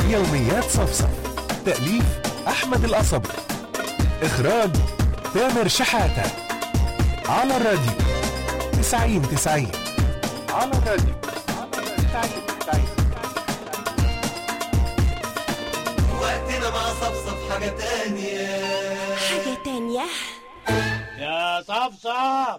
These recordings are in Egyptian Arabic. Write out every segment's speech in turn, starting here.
يوميات صفصف تأليف أحمد القصبي إخراج تامر شحاتة على الراديو تسعين تسعين على الراديو تسعين تسعين وقتنا مع صفصف حاجة تانية حاجة تانية يا صفصف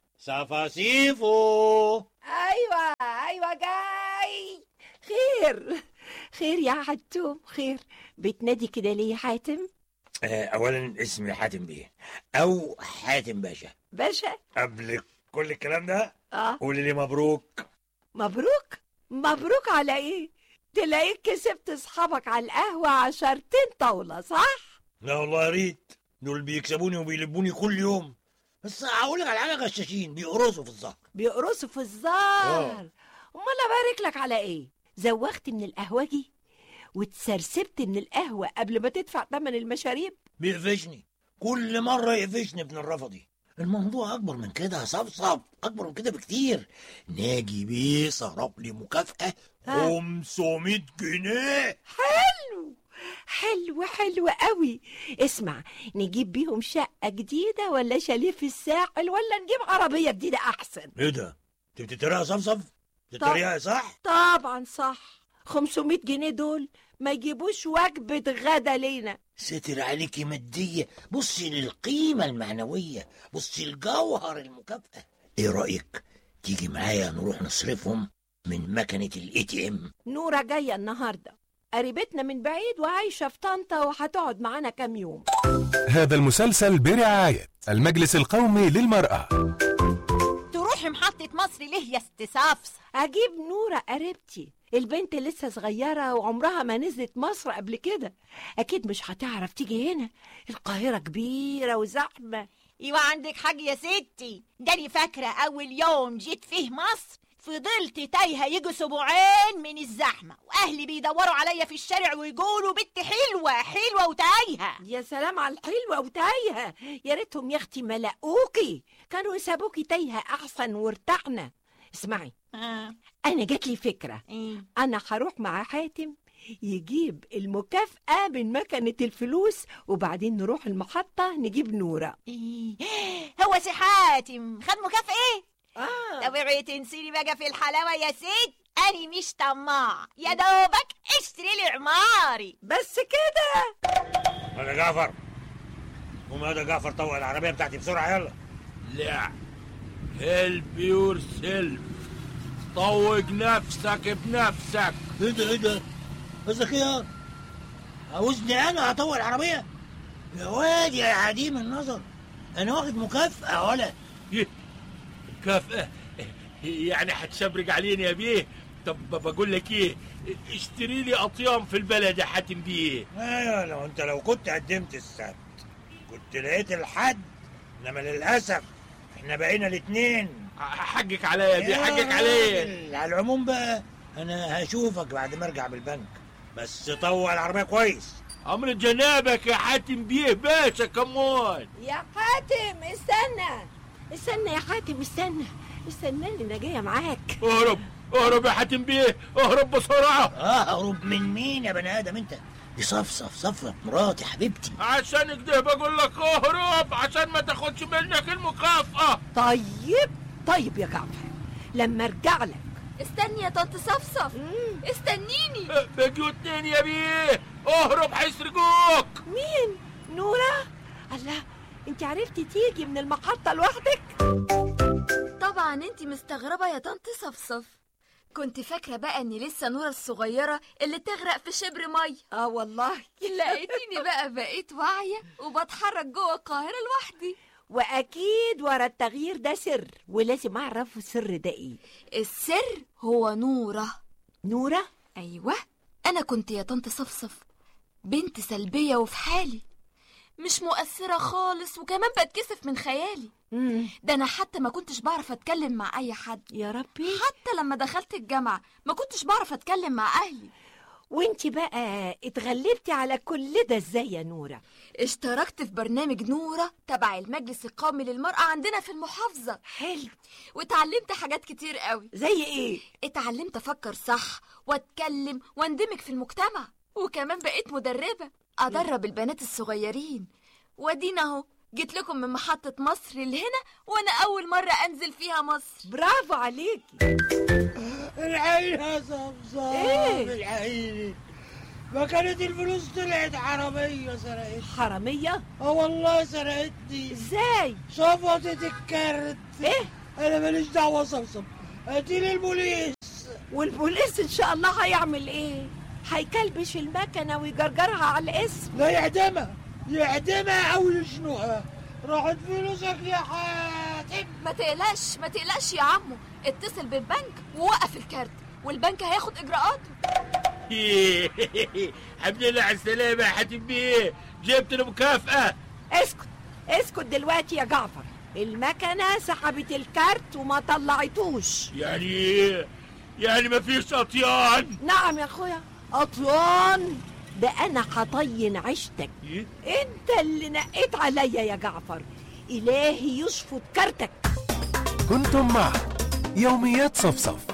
صفاصيفو أيوة أيوة جاي خير خير يا حتوم خير بتنادي كده ليه يا حاتم آه، اولا اسمي حاتم بيه او حاتم باشا باشا قبل كل الكلام ده اه قولي لي مبروك مبروك مبروك على ايه تلاقيك كسبت اصحابك على القهوة عشرتين طاولة صح لا والله يا ريت دول بيكسبوني وبيلبوني كل يوم بس هقول لك على حاجه غشاشين بيقرصوا في الظهر بيقرصوا في الزار امال ابارك لك على ايه زوغت من القهوجي وتسرسبت من القهوة قبل ما تدفع ثمن المشاريب بيقفشني كل مره يقفشني ابن الرفضي الموضوع اكبر من كده يا صفصف اكبر من كده بكتير ناجي بيه صرف لي مكافاه ها. 500 جنيه حلو حلو حلو قوي اسمع نجيب بيهم شقة جديدة ولا شاليه في الساحل ولا نجيب عربية جديدة أحسن ايه ده انت بتتريق يا صفصف بتتريق صح طبعا صح 500 جنيه دول ما يجيبوش وجبة غدا لينا ستر عليكي مادية بصي للقيمة المعنوية بصي لجوهر المكافأة ايه رأيك تيجي معايا نروح نصرفهم من مكنة الاي تي ام نورة جاية النهاردة قريبتنا من بعيد وعايشة في طنطا وهتقعد معانا كام يوم هذا المسلسل برعاية المجلس القومي للمرأة تروحي محطة مصر ليه يا ست صفص أجيب نورة قريبتي البنت لسه صغيرة وعمرها ما نزلت مصر قبل كده أكيد مش هتعرف تيجي هنا القاهرة كبيرة وزحمة ايوه عندك حاجة يا ستي داني فاكرة أول يوم جيت فيه مصر فضلت تايهة يجوا اسبوعين من الزحمة وأهلي بيدوروا عليا في الشارع ويقولوا بنت حلوة حلوة وتايهة يا سلام على الحلوة وتايهة يا ريتهم يا اختي ما لقوكي كانوا يسابوكي تايهة أحسن وارتحنا اسمعي آه. أنا جات لي فكرة إيه. أنا هروح مع حاتم يجيب المكافأة من مكنة الفلوس وبعدين نروح المحطة نجيب نورة إيه. هو سي حاتم خد مكافأة ايه؟ آه. طب اوعي تنسيني بقى في الحلاوة يا ست أني مش طماع يا دوبك اشتري لي عماري بس كده هذا جعفر قوم هذا جعفر طوق العربية بتاعتي بسرعة يلا لا هيلب يور سيلف طوق نفسك بنفسك ايه ده ايه ده قصدك ايه يا عاوزني انا اطوق العربية يا واد يا عديم النظر انا واخد مكافأة ولا مكافأة يعني هتشبرق علينا يا بيه طب بقول لك ايه اشتري لي اطيان في البلد يا حاتم بيه ايوه لو انت لو كنت قدمت السبت كنت لقيت الحد انما للاسف احنا بقينا الاتنين حقك عليا يا بيه حقك عليا راجل، على العموم بقى انا هشوفك بعد ما ارجع بالبنك بس طوق العربيه كويس امر جنابك يا حاتم بيه باشا كمون يا حاتم استنى استنى يا حاتم استنى استناني انا جايه معاك اهرب اهرب يا حاتم بيه اهرب بسرعة اهرب من مين يا بني ادم انت دي صفصف صفرة مراتي حبيبتي عشان كده بقول لك اهرب عشان ما تاخدش منك المكافأة طيب طيب يا جعفر لما ارجع لك استني يا طنط صفصف استنيني بقيوا اتنين يا بيه اهرب هيسرقوك مين نورة الله انت عرفتي تيجي من المحطة لوحدك طبعا انت مستغربة يا طنط صفصف كنت فاكرة بقى اني لسه نورة الصغيرة اللي تغرق في شبر مية اه والله لقيتيني بقى بقيت واعية وبتحرك جوه القاهرة لوحدي واكيد ورا التغيير ده سر ولازم اعرف السر ده ايه السر هو نورة نورة أيوة أنا كنت يا طنط صفصف بنت سلبية وفي حالي مش مؤثرة خالص وكمان بتكسف من خيالي مم. ده أنا حتى ما كنتش بعرف أتكلم مع أي حد يا ربي حتى لما دخلت الجامعة ما كنتش بعرف أتكلم مع أهلي وانت بقى اتغلبتي على كل ده ازاي يا نورة اشتركت في برنامج نورة تبع المجلس القومي للمرأة عندنا في المحافظة حلو واتعلمت حاجات كتير قوي زي ايه اتعلمت أفكر صح وأتكلم واندمج في المجتمع وكمان بقيت مدربة أدرب البنات الصغيرين وادينا اهو جيت لكم من محطة مصر لهنا وأنا أول مرة أنزل فيها مصر برافو عليكي العين يا صفصف إيه؟ العين ما كانت الفلوس طلعت حرامية سرقت حرامية اه والله سرقتني ازاي شفطت الكارت ايه انا ماليش دعوة صفصف اديني البوليس والبوليس ان شاء الله هيعمل ايه هيكلبش المكنة ويجرجرها على الاسم لا يعدمها يعدمها او يشنقها راحت فلوسك يا حاتم ما تقلقش ما تقلقش يا عمو اتصل بالبنك ووقف الكارت والبنك هياخد إجراءاته الحمد لله على السلامة يا حاتم بيه جبت المكافأة اسكت اسكت دلوقتي يا جعفر المكنة سحبت الكارت وما طلعتوش يعني ايه؟ يعني مفيش أطيان نعم يا اخويا اطيان ده انا هطين عيشتك إيه؟ انت اللي نقيت عليا يا جعفر الهي يشفط كارتك كنتم مع يوميات صفصف